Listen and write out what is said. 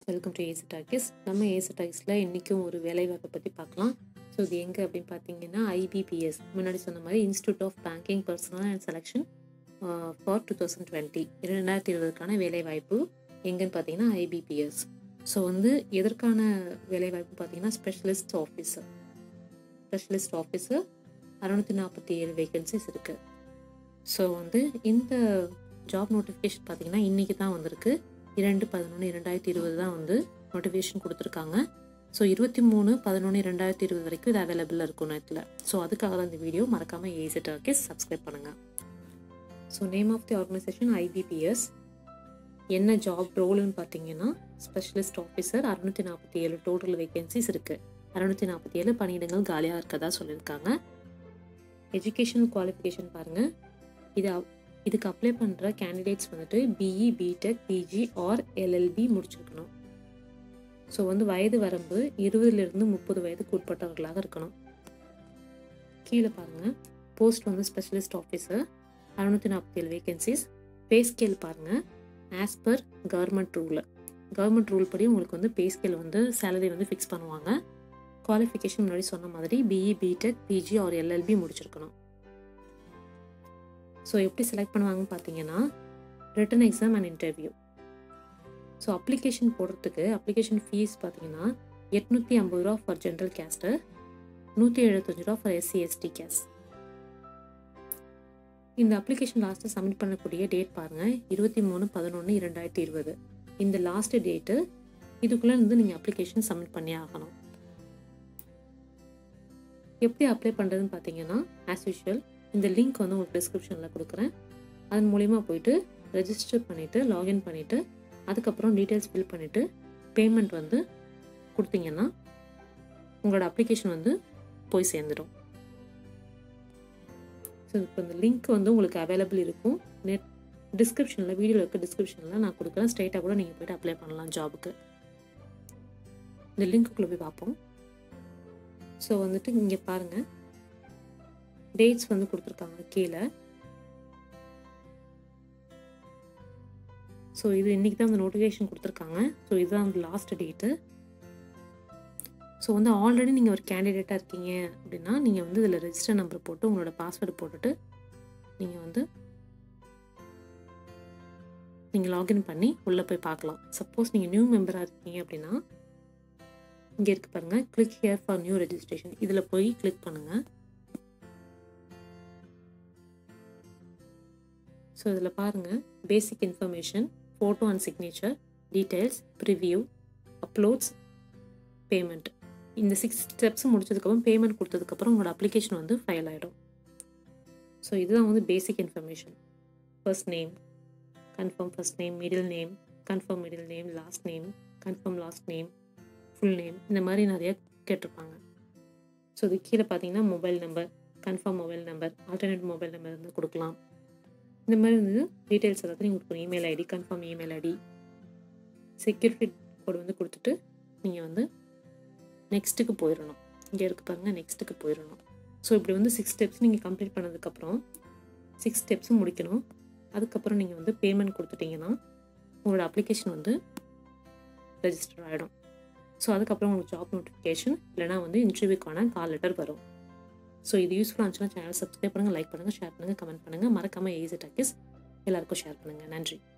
welcome to AC Talkies நம்ம AC டாக்கிஸில் இன்றைக்கும் ஒரு வேலைவாய்ப்பை பற்றி பார்க்கலாம் ஸோ இது எங்கே அப்படின்னு பார்த்தீங்கன்னா ஐபிபிஎஸ் முன்னாடி சொன்ன மாதிரி Institute of Banking Personnel and Selection for two thousand twenty இரண்டாயிரத்தி இருபதுக்கான வேலைவாய்ப்பு எங்கன்னு பார்த்தீங்கன்னா ஐபிபிஎஸ் ஸோ வந்து எதற்கான வேலைவாய்ப்பு பார்த்தீங்கன்னா ஸ்பெஷலிஸ்ட் ஆஃபீஸர் ஸ்பெஷலிஸ்ட் ஆஃபீஸர் அறுநூற்றி நாற்பத்தி ஏழு வேகன்சிஸ் இருக்குது ஸோ வந்து இந்த ஜாப் நோட்டிஃபிகேஷன் பார்த்தீங்கன்னா இன்றைக்கி தான் வந்திருக்கு இரண்டு பதினொன்று இரண்டாயிரத்தி இருபது தான் வந்து நோட்டிஃபிகேஷன் கொடுத்துருக்காங்க ஸோ இருபத்தி மூணு பதினொன்று ரெண்டாயிரத்தி இருபது வரைக்கும் இது அவைலபிளாக இருக்கும் நெட்டில் ஸோ அதுக்காக தான் இந்த வீடியோ மறக்காமல் ஏசி டாக்கேஸ் சப்ஸ்கிரைப் பண்ணுங்கள் so name of the organisation IBPS என்ன ஜாப் ரோல்னு பார்த்தீங்கன்னா ஸ்பெஷலிஸ்ட் ஆஃபீஸர் அறுநூற்றி நாற்பத்தி ஏழு டோட்டல் வேகன்சிஸ் இருக்குது அறுநூற்றி நாற்பத்தி ஏழு பணியிடங்கள் காலியாக இருக்கதா சொல்லியிருக்காங்க எஜுகேஷனல் குவாலிஃபிகேஷன் பாருங்கள் இது இதுக்கு அப்ளை பண்ணுற கேண்டிடேட்ஸ் வந்துட்டு BE BTech PG or LLB முடிச்சிருக்கணும் ஸோ வந்து வயது வரம்பு இருபதுலேருந்து முப்பது வயதுக்கு உட்பட்டவர்களாக இருக்கணும் கீழே பாருங்கள் போஸ்ட் வந்து ஸ்பெஷலிஸ்ட் ஆஃபீஸர் அறுநூற்றி நாற்பத்தி ஏழு வேகன்சிஸ் பே ஸ்கேல் பாருங்கள் as per government rule government rule படி உங்களுக்கு வந்து பே ஸ்கேல் வந்து சேலரி வந்து ஃபிக்ஸ் பண்ணுவாங்க குவாலிஃபிகேஷன் முன்னாடி சொன்ன மாதிரி BE BTech PG or LLB முடிச்சிருக்கணும் ஸோ எப்படி செலக்ட் பண்ணுவாங்கன்னு பார்த்தீங்கன்னா written exam and interview so application போடுறதுக்கு அப்ளிகேஷன் ஃபீஸ் பார்த்தீங்கன்னா எட்நூற்றி ஐம்பது ரூபா ஃபார் ஜென்ரல் கேஸ்ட்டு நூற்றி எழுபத்தஞ்சு ரூபா ஃபார் எஸ்சி எஸ்டி கேஸ் இந்த அப்ளிகேஷன் லாஸ்ட்டு சப்மிட் பண்ணக்கூடிய டேட் பாருங்கள் இருபத்தி மூணு பதினொன்று இரண்டாயிரத்தி இருபது இந்த லாஸ்ட் டேட்டு இதுக்குள்ளே இருந்து நீங்கள் அப்ளிகேஷன் சப்மிட் பண்ணி ஆகணும் எப்படி அப்ளை பண்ணுறதுன்னு பார்த்தீங்கன்னா ஆஸ் யூஷுவல் இந்த லிங்க் வந்து உங்களுக்கு டிஸ்கிரிப்ஷனில் கொடுக்குறேன் அதன் மூலிமா போயிட்டு ரெஜிஸ்டர் பண்ணிவிட்டு லாகின் பண்ணிவிட்டு அதுக்கப்புறம் டீட்டெயில்ஸ் ஃபில் பண்ணிவிட்டு பேமெண்ட் வந்து கொடுத்தீங்கன்னா உங்களோட அப்ளிகேஷன் வந்து போய் சேர்ந்துடும் ஸோ இப்போ இந்த லிங்க் வந்து உங்களுக்கு அவைலபிள் இருக்கும் நெட் டிஸ்கிரிப்ஷனில் வீடியோவில் இருக்க டிஸ்கிரிப்ஷனில் நான் கொடுக்குறேன் ஸ்ட்ரைட்டாக கூட நீங்கள் போய்ட்டு அப்ளை பண்ணலாம் ஜாபுக்கு இந்த லிங்க்குள்ளே போய் பார்ப்போம் ஸோ வந்துட்டு இங்கே பாருங்கள் டேட்ஸ் வந்து கொடுத்துருக்காங்க கீழே ஸோ இது இன்றைக்கி தான் அந்த நோட்டிஃபிகேஷன் கொடுத்துருக்காங்க ஸோ இதுதான் வந்து லாஸ்ட் டேட்டு ஸோ வந்து ஆல்ரெடி நீங்கள் ஒரு கேண்டிடேட்டாக இருக்கீங்க அப்படின்னா நீங்கள் வந்து இதில் ரெஜிஸ்டர் நம்பர் போட்டு உங்களோட பாஸ்வேர்டு போட்டுட்டு நீங்கள் வந்து நீங்கள் லாகின் பண்ணி உள்ளே போய் பார்க்கலாம் சப்போஸ் நீங்கள் நியூ மெம்பராக இருக்கீங்க அப்படின்னா இங்கே இருக்கு பாருங்கள் click here for new registration இதில் போய் கிளிக் பண்ணுங்கள் ஸோ இதில் பாருங்கள் basic information photo and signature details preview uploads payment இந்த சிக்ஸ் ஸ்டெப்ஸ் முடிச்சதுக்கப்புறம் பேமெண்ட் கொடுத்ததுக்கப்புறம் உங்களோட அப்ளிகேஷன் வந்து ஃபைல் ஆகிடும் ஸோ இதுதான் வந்து basic information first name confirm first name middle name confirm middle name last name confirm last name full name இந்த மாதிரி நிறைய கேட்டிருப்பாங்க ஸோ இது கீழே பார்த்தீங்கன்னா mobile number confirm mobile number alternate mobile number வந்து கொடுக்கலாம் இந்த மாதிரி வந்து டீட்டெயில்ஸ் எல்லாத்தையும் நீங்கள் கொடுக்கணும் email ID confirm email ID security code வந்து கொடுத்துட்டு நீங்கள் வந்து நெக்ஸ்ட்டுக்கு போயிடணும் இங்கே இருக்கு பாருங்கள் நெக்ஸ்ட்டுக்கு போயிடணும் ஸோ இப்படி வந்து சிக்ஸ் ஸ்டெப்ஸ் நீங்கள் கம்ப்ளீட் பண்ணதுக்கப்புறம் சிக்ஸ் ஸ்டெப்ஸும் முடிக்கணும் அதுக்கப்புறம் நீங்கள் வந்து பேமெண்ட் கொடுத்துட்டிங்கன்னா உங்களோட அப்ளிகேஷன் வந்து ரெஜிஸ்டர் ஆகிடும் ஸோ அதுக்கப்புறம் உங்களுக்கு ஜாப் நோட்டிஃபிகேஷன் இல்லைனா வந்து இன்டர்வியூக்கான கால் லெட்டர் வரும் ஸோ இது யூஸ்ஃபுல்லாக இருந்துச்சுன்னா சேனல் சப்ஸ்கிரைப் பண்ணுங்கள் லைக் பண்ணுங்கள் ஷேர் பண்ணுங்கள் கமெண்ட் பண்ணுங்கள் மறக்காமல் ஏசி டாக்கிஸ் எல்லாருக்கும் ஷேர் பண்ணுங்கள் நன்றி